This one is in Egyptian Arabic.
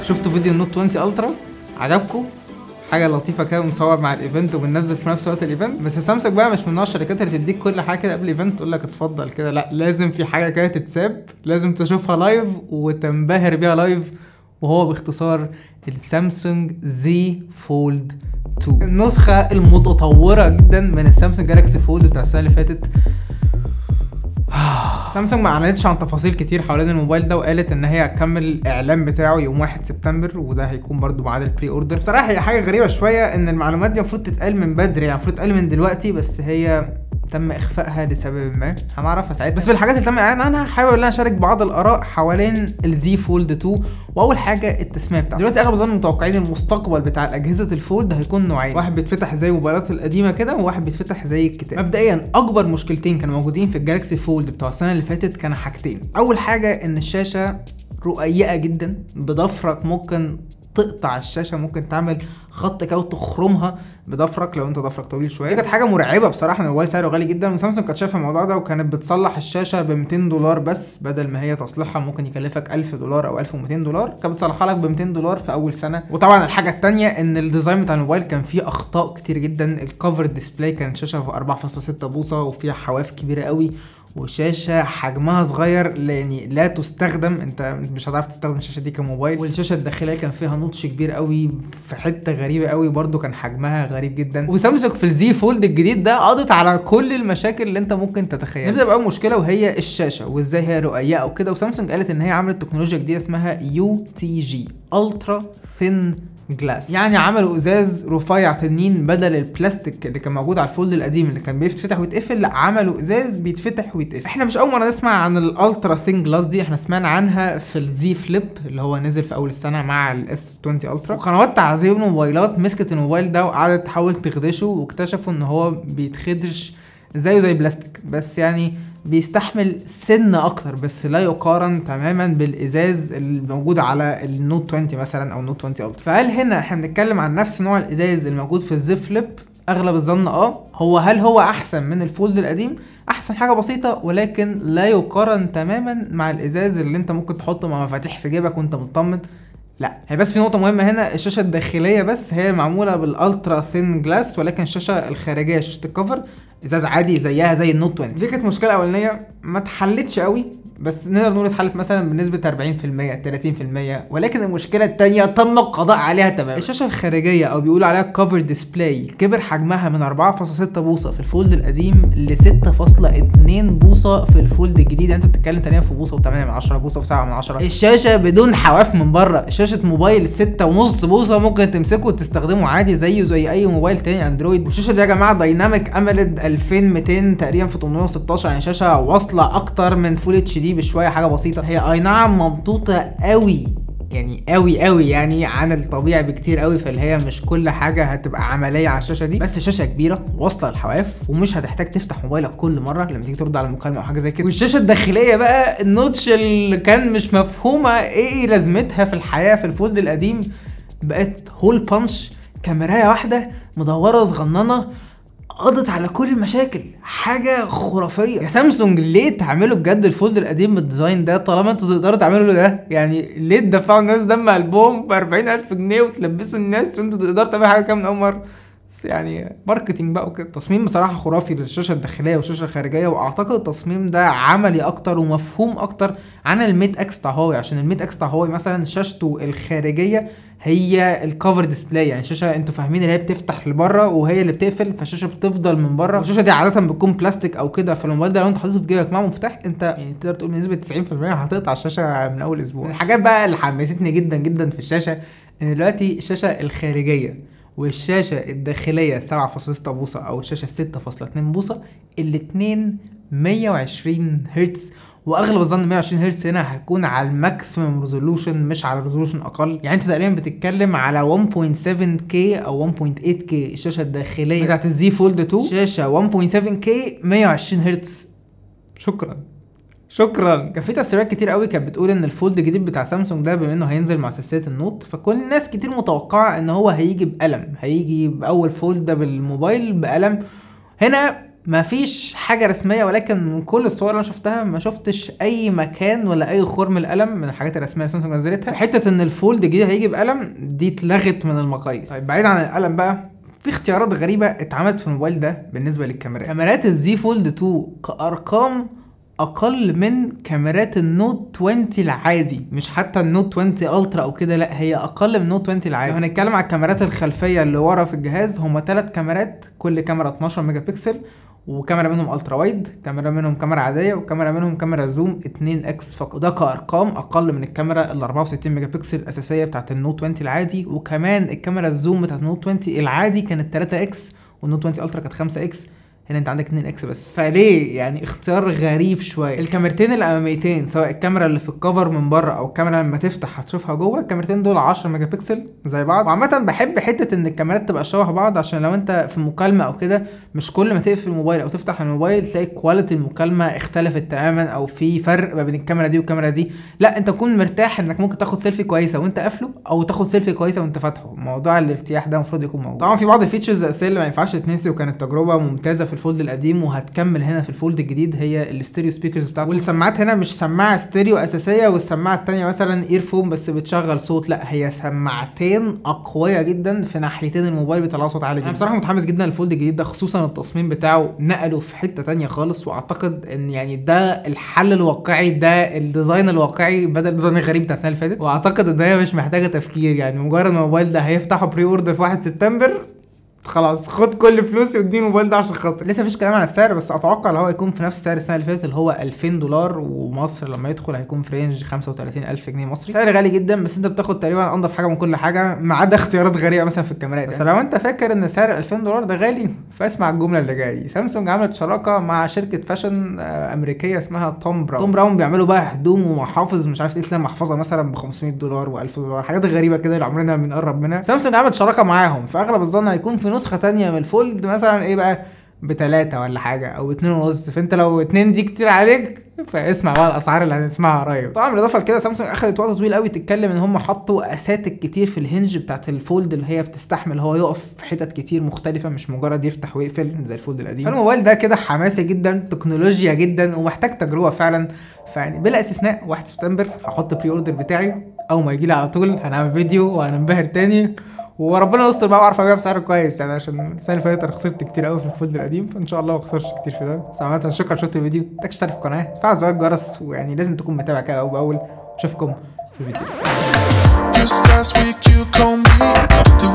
شفتوا فيديو النوت 20 الترا عجبكم حاجه لطيفه كده بنصور مع الايفنت وبننزل في نفس وقت الايفنت بس سامسونج بقى مش من نوع الشركات اللي تديك كل حاجه كده قبل الايفنت تقول لك اتفضل كده لا لازم في حاجه كده تتساب لازم تشوفها لايف وتنبهر بيها لايف وهو باختصار السامسونج زي فولد 2 النسخه المتطوره جدا من السامسونج جالاكسي فولد بتاع السنه اللي فاتت سامسونج ما اعلنتش عن تفاصيل كتير حوالين الموبايل ده وقالت ان هي هتكمل الاعلان بتاعه يوم 1 سبتمبر وده هيكون برضو ميعاد البري اوردر بصراحه هي حاجه غريبه شويه ان المعلومات دي المفروض تتقال من بدري يعني المفروض تتقال من دلوقتي بس هي تم اخفائها لسبب ما هنعرفها ساعتها بس بالحاجات اللي تم اعلان عنها حابب ان انا اشارك بعض الاراء حوالين الزي فولد 2 واول حاجه التسميه بتاعته دلوقتي اغلب الظن متوقعين المستقبل بتاع اجهزه الفولد هيكون نوعين واحد بيتفتح زي الموبايلات القديمه كده وواحد بيتفتح زي الكتاب مبدئيا اكبر مشكلتين كانوا موجودين في الجالكسي فولد بتوع السنه اللي فاتت كانوا حاجتين اول حاجه ان الشاشه رقيقه جدا بضفرك ممكن تقطع الشاشه ممكن تعمل خط كده وتخرمها بضفرك لو انت ضفرك طويل شويه دي كانت حاجه مرعبه بصراحه ان الموبايل سعره غالي جدا وسامسونج كانت شايفه الموضوع ده وكانت بتصلح الشاشه ب 200 دولار بس بدل ما هي تصليحها ممكن يكلفك 1000 دولار او 1200 دولار كانت بتصلحها لك ب 200 دولار في اول سنه وطبعا الحاجه الثانيه ان الديزاين بتاع الموبايل كان فيه اخطاء كتير جدا الكفر ديسبلاي كانت شاشه في 4.6 بوصه وفيها حواف كبيره قوي وشاشه حجمها صغير يعني لا تستخدم انت مش هتعرف تستخدم الشاشه دي كموبايل والشاشه الداخليه كان فيها نوتش كبير قوي في حته غريبه قوي برده كان حجمها غريب جدا وسامسونج في الزي فولد الجديد ده قضت على كل المشاكل اللي انت ممكن تتخيلها نبدا باول مشكله وهي الشاشه وازاي هي رقيقه وكده وسامسونج قالت ان هي عملت تكنولوجيا جديده اسمها يو تي جي الترا ثين جلاس يعني عملوا ازاز رفيع تنين بدل البلاستيك اللي كان موجود على الفولد القديم اللي كان بيتفتح ويتقفل لا عملوا ازاز بيتفتح ويتقفل احنا مش اول مره نسمع عن الالترا ثين جلاس دي احنا سمعنا عنها في الزي فليب اللي هو نزل في اول السنه مع الاس 20 الترا وقنوات تعذيب الموبايلات مسكت الموبايل ده وقعدت تحاول تخدشه واكتشفوا ان هو بيتخدش زيه زي بلاستيك بس يعني بيستحمل سن اكتر بس لا يقارن تماما بالازاز الموجود على النوت 20 مثلا او النوت 20 الترا فهل هنا احنا بنتكلم عن نفس نوع الازاز الموجود في الزيب فليب اغلب الظن اه هو هل هو احسن من الفولد القديم احسن حاجه بسيطه ولكن لا يقارن تماما مع الازاز اللي انت ممكن تحطه مع مفاتيح في جيبك وانت مطمن لا هي بس في نقطة مهمة هنا الشاشة الداخلية بس هي معمولة بالالترا ثين جلاس ولكن الشاشة الخارجية شاشة الكفر ازاز عادي زيها زي النوت 20 دي كانت مشكلة أولانية ما اتحلتش قوي بس نقدر نقول اتحلت مثلا بنسبة 40% 30% ولكن المشكلة التانية تم القضاء عليها تماما الشاشة الخارجية أو بيقولوا عليها كفر ديسبلاي كبر حجمها من 4.6 بوصة في الفولد القديم ل 6.2 بوصة في الفولد الجديد يعني انت بتتكلم تقريبا في بوصة و8 من 10 بوصة و7 من 10 الشاشة بدون حواف من بره شاشة موبايل 6.5 بوصة ممكن تمسكه وتستخدمه عادي زيه زي أي موبايل تاني أندرويد والشاشة دي يا جماعة دايناميك أملد 2200 تقريبا في 816 يعني شاشة واصلة أكتر من فول اتش دي بشويه حاجه بسيطه هي اي نعم ممطوطه قوي يعني قوي قوي يعني عن الطبيعي بكتير قوي فاللي هي مش كل حاجه هتبقى عمليه على الشاشه دي بس شاشه كبيره واصله الحواف ومش هتحتاج تفتح موبايلك كل مره لما تيجي ترد على المكالمه او حاجه زي كده والشاشه الداخليه بقى النوتش اللي كان مش مفهومه ايه لازمتها في الحياه في الفولد القديم بقت هول بانش كاميرايه واحده مدوره صغننه قضت على كل المشاكل حاجه خرافيه يا سامسونج ليه تعملوا بجد الفولد القديم بالديزاين ده طالما انتوا تقدروا تعملوا ده يعني ليه تدفعوا الناس دم قلبهم ب 40000 جنيه وتلبسوا الناس وانتوا تقدروا تعملوا حاجه كده من اول مره بس يعني ماركتنج بقى وكده تصميم بصراحه خرافي للشاشه الداخليه والشاشه الخارجيه واعتقد التصميم ده عملي اكتر ومفهوم اكتر عن الميت اكس بتاع هواوي عشان الميت اكس بتاع هواوي مثلا شاشته الخارجيه هي الكفر ديسبلاي يعني شاشه انتوا فاهمين اللي هي بتفتح لبره وهي اللي بتقفل فالشاشه بتفضل من بره والشاشه دي عاده بتكون بلاستيك او كده فالموبايل ده لو انت حاططه في جيبك مع مفتاح انت يعني تقدر تقول بنسبه 90% هتقطع الشاشه من اول اسبوع الحاجات بقى اللي حمستني جدا جدا في الشاشه ان دلوقتي الشاشه الخارجيه والشاشه الداخليه 7.6 بوصه او الشاشه 6.2 بوصه الاتنين 120 هرتز واغلب الظن 120 هرتز هنا هيكون على الماكسيمم ريزولوشن مش على ريزولوشن اقل يعني انت تقريبا بتتكلم على 1.7K او 1.8K الشاشه الداخليه بتاعت الزي فولد 2 شاشه 1.7K 120 هرتز شكرا شكرا كان في تسريبات كتير قوي كانت بتقول ان الفولد الجديد بتاع سامسونج ده بما انه هينزل مع سلسله النوت فكل الناس كتير متوقعه ان هو هيجي بقلم هيجي باول فولد بالموبايل بقلم هنا مفيش حاجه رسميه ولكن من كل الصور اللي انا شفتها ما شفتش اي مكان ولا اي خرم القلم من الحاجات الرسميه اللي سامسونج نزلتها في حته ان الفولد الجديد هيجي بقلم دي اتلغت من المقاييس طيب بعيد عن القلم بقى في اختيارات غريبه اتعملت في الموبايل ده بالنسبه للكاميرات كاميرات الزي فولد 2 كارقام اقل من كاميرات النوت 20 العادي مش حتى النوت 20 الترا او كده لا هي اقل من النوت 20 العادي لو هنتكلم على الكاميرات الخلفيه اللي ورا في الجهاز هما ثلاث كاميرات كل كاميرا 12 ميجا بكسل وكاميرا منهم الترا وايد كاميرا منهم كاميرا عاديه وكاميرا منهم كاميرا زوم 2 اكس فقط وده كارقام اقل من الكاميرا ال 64 ميجا بكسل الاساسيه بتاعت النوت 20 العادي وكمان الكاميرا الزوم بتاعت النوت 20 العادي كانت 3 اكس والنوت 20 الترا كانت 5 اكس هنا انت عندك 2 اكس بس فليه يعني اختيار غريب شويه الكاميرتين الاماميتين سواء الكاميرا اللي في الكفر من بره او الكاميرا لما تفتح هتشوفها جوه الكاميرتين دول 10 ميجا بكسل زي بعض وعامه بحب حته ان الكاميرات تبقى شبه بعض عشان لو انت في مكالمه او كده مش كل ما تقفل الموبايل او تفتح الموبايل تلاقي كواليتي المكالمه اختلفت تماما او في فرق ما بين الكاميرا دي والكاميرا دي لا انت تكون مرتاح انك ممكن تاخد سيلفي كويسه وانت قافله او تاخد سيلفي كويسه وانت فاتحه موضوع الارتياح ده المفروض يكون موجود طبعا في بعض الفيتشرز الاساسيه اللي ما ينفعش تتنسي وكانت تجربه ممتازه في الفولد القديم وهتكمل هنا في الفولد الجديد هي الاستيريو سبيكرز بتاعته والسماعات هنا مش سماعه ستيريو اساسيه والسماعه التانية مثلا ايرفون بس بتشغل صوت لا هي سماعتين اقوياء جدا في ناحيتين الموبايل بيطلعوا صوت عالي جدا انا بصراحه متحمس جدا للفولد الجديد ده خصوصا التصميم بتاعه نقله في حته تانية خالص واعتقد ان يعني ده الحل الواقعي ده الديزاين الواقعي بدل الديزاين الغريب بتاع السنه اللي فاتت واعتقد ان هي مش محتاجه تفكير يعني مجرد ما الموبايل ده هيفتحوا بري اوردر في 1 سبتمبر خلاص خد كل فلوسي واديني الموبايل ده عشان خاطر لسه مفيش كلام عن السعر بس اتوقع ان هو هيكون في نفس سعر السنه اللي فاتت اللي هو 2000 دولار ومصر لما يدخل هيكون في رينج 35000 جنيه مصري سعر غالي جدا بس انت بتاخد تقريبا انضف حاجه من كل حاجه ما عدا اختيارات غريبه مثلا في الكاميرات بس لو انت فاكر ان سعر 2000 دولار ده غالي فاسمع الجمله اللي جايه سامسونج عملت شراكه مع شركه فاشن آه، امريكيه اسمها توم براون توم براون بيعملوا بقى هدوم ومحافظ مش عارف ايه تلاقي محفظه مثلا ب 500 دولار و1000 دولار حاجات غريبه كده اللي عمرنا ما بنقرب منها سامسونج عملت شراكه معاهم فاغلب الظن هيكون في نسخه تانية من الفولد مثلا ايه بقى بتلاتة ولا حاجة أو اتنين ونص فأنت لو اتنين دي كتير عليك فاسمع بقى الأسعار اللي هنسمعها قريب طبعا بالإضافة لكده سامسونج أخدت وقت طويل قوي تتكلم إن هم حطوا أساتك كتير في الهنج بتاعت الفولد اللي هي بتستحمل هو يقف في حتت كتير مختلفة مش مجرد يفتح ويقفل زي الفولد القديم فالموبايل ده كده حماسي جدا تكنولوجيا جدا ومحتاج تجربة فعلا فيعني بلا استثناء 1 سبتمبر هحط بري اوردر بتاعي أول ما يجيلي على طول هنعمل فيديو وهننبهر تاني وربنا يستر بقى واعرف ابيع بسعر كويس يعني عشان السنه اللي فاتت انا خسرت كتير قوي في الفولد القديم فان شاء الله ما اخسرش كتير في ده بس عامه شكرا شفت الفيديو تشترك في القناه تفعل زر الجرس ويعني لازم تكون متابع كده اول باول اشوفكم في الفيديو Just last week you called me. The